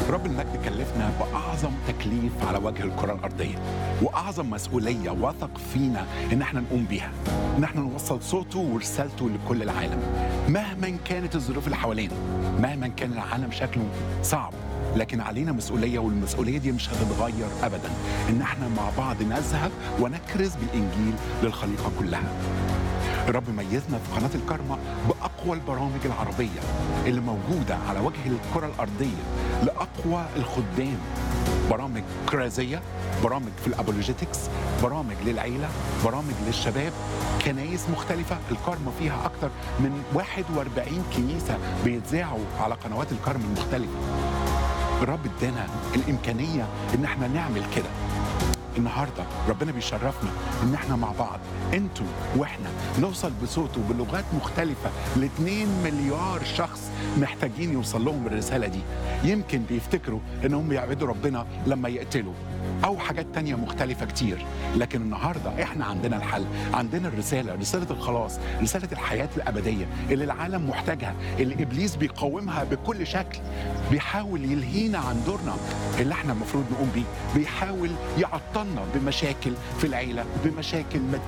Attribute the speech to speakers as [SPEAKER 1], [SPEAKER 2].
[SPEAKER 1] رب المجد كلفنا بأعظم تكليف على وجه الكرة الأرضية وأعظم مسؤولية وثق فينا إن احنا نقوم بيها إن احنا نوصل صوته ورسالته لكل العالم مهما كانت الظروف اللي حوالينا مهما كان العالم شكله صعب لكن علينا مسؤولية والمسؤولية دي مش هتتغير أبدا إن احنا مع بعض نذهب ونكرز بالإنجيل للخليقة كلها الرب ميزنا في قناة الكرمة بأقوى البرامج العربية اللي موجودة على وجه الكرة الأرضية لأقوى الخدام برامج كرازية برامج في الأبولوجيتكس برامج للعيلة برامج للشباب كنايس مختلفة الكرمة فيها أكثر من 41 كنيسة بيتذاعوا على قنوات الكرم المختلفة الرب ادانا الإمكانية إن احنا نعمل كده النهارده ربنا بيشرفنا ان احنا مع بعض انتوا واحنا نوصل بصوته بلغات مختلفه ل 2 مليار شخص محتاجين يوصل لهم الرساله دي يمكن بيفتكروا انهم بيعبدوا ربنا لما يقتلوا او حاجات تانية مختلفة كتير لكن النهاردة احنا عندنا الحل عندنا الرسالة رسالة الخلاص رسالة الحياة الأبدية اللي العالم محتاجها اللي إبليس بيقاومها بكل شكل بيحاول يلهينا عن دورنا اللي احنا المفروض نقوم بيه بيحاول يعطلنا بمشاكل في العيلة بمشاكل